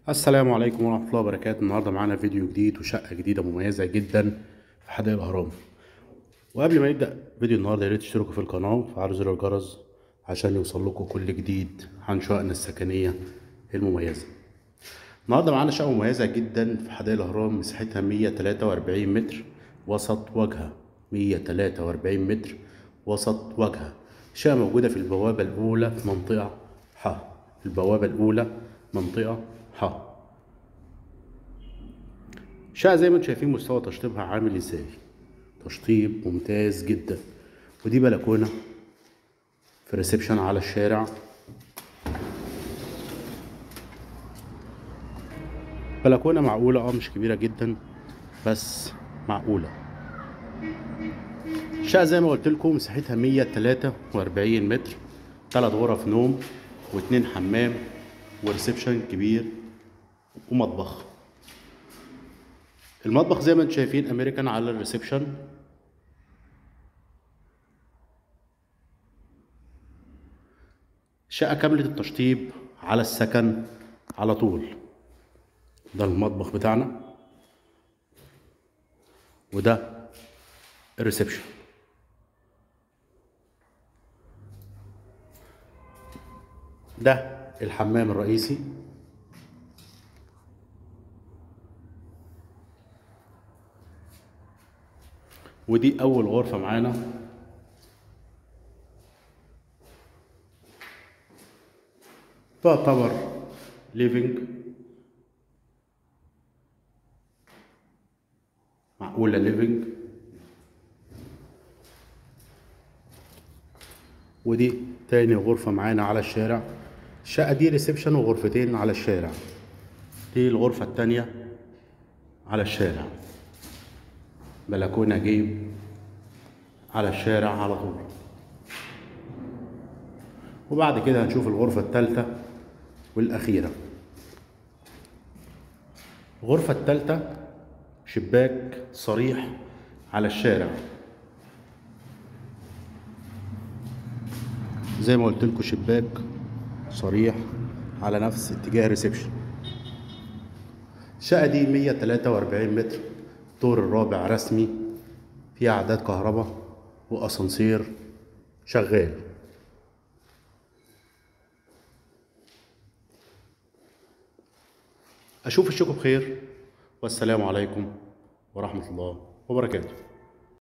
السلام عليكم ورحمة الله وبركاته النهاردة معانا فيديو جديد وشقة جديدة مميزة جدا في حدائق الأهرام وقبل ما نبدأ فيديو النهاردة يا ريت تشتركوا في القناة وتفعلوا زر الجرس عشان يوصل لكم كل جديد عن شققنا السكنية المميزة النهاردة معانا شقة مميزة جدا في حدائق الأهرام مساحتها 143 متر وسط واجهة 143 متر وسط واجهة شقة موجودة في البوابة الأولى في منطقة ح البوابة الأولى منطقة ح شقة زي ما انتم شايفين مستوى تشطيبها عامل ازاي تشطيب ممتاز جدا ودي بلكونة في ريسبشن على الشارع بلكونة معقولة اه مش كبيرة جدا بس معقولة الشقة زي ما قلت لكم مساحتها 143 متر ثلاث غرف نوم واتنين حمام وريسبشن كبير ومطبخ المطبخ زي ما انتم شايفين امريكان على الريسبشن شقة كاملة التشطيب على السكن على طول ده المطبخ بتاعنا وده الريسبشن ده الحمام الرئيسي ودي اول غرفه معانا تعتبر ليفينج معقوله ليفينج ودي تاني غرفة معانا على الشارع الشقة دي ريسبشن وغرفتين على الشارع دي الغرفة التانية على الشارع بلكونة جيب على الشارع على طول وبعد كده هنشوف الغرفة التالتة والأخيرة الغرفة التالتة شباك صريح على الشارع زي ما قلت لكم شباك صريح على نفس اتجاه الريسبشن الشقة دي 143 متر الدور الرابع رسمي فيها عداد كهرباء واسانسير شغال اشوف الشكو بخير والسلام عليكم ورحمة الله وبركاته